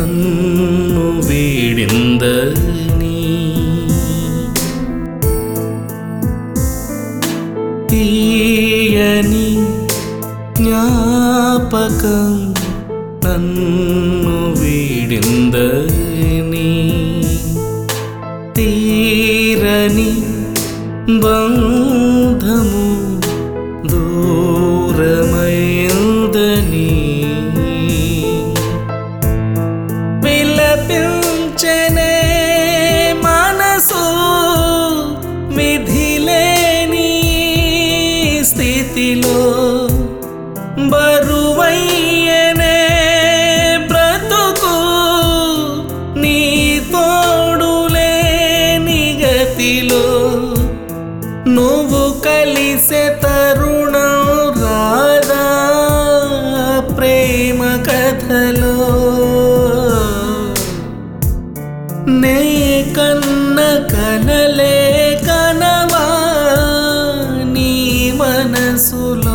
నన్ను వీడిందని తీయని జ్ఞాపకం నన్ను వీడిందని తీరని బంధము దూరమైందని విలపించనే మనసు విధిలేని స్థితిలో బరువయ్యనే బ్రతుకు నీ తోడులేని గతిలో నువ్వు కలిసే తరుణం రాదా ప్రేమ కథలో నే కన్న కనలే కనవా నీ మనసులో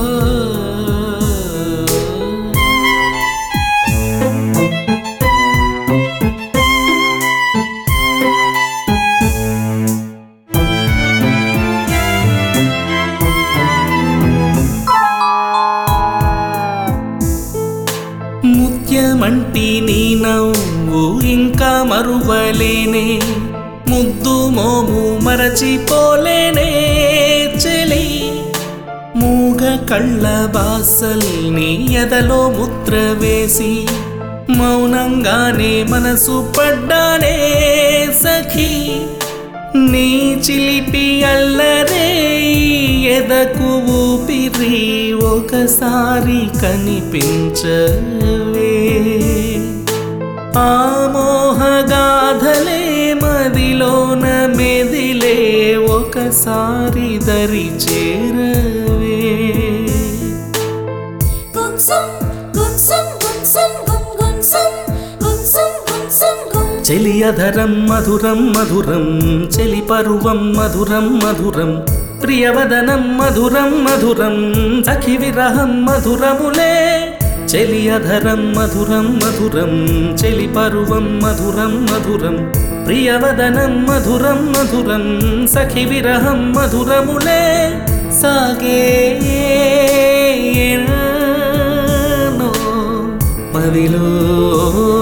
ముత్యమంటి నీ నవ్వు ఇంకా మరువలేనే ముద్దు మోము మరచిపోలేనే చెలి మూగ కళ్ళ బాసల్ని ఎదలో ముద్ర వేసి మౌనంగానే మనసు పడ్డానే సఖీ నీ చిలిపి అల్లరే ఎదకు ఊపిరి ఒకసారి కనిపించవే ఆ మోహగాధలే మదిలోన మెదిలే ఒకసారి దరి చేరవే గుంసం గుంసం గుంసం గుం గుంసం గుంసం గుంసం గుం చెలియధరం మధురం మధురం చెలి పరువం మధురం మధురం ప్రియవదనం మధురం మధురం సఖి విరహం మధురములే చెలియధరం మధురం మధురం చెలి పరువం మధురం మధురం ప్రియవదనం మధురం మధురం సఖి విరహం మధురములే సాగే ఎన్నో మదిలో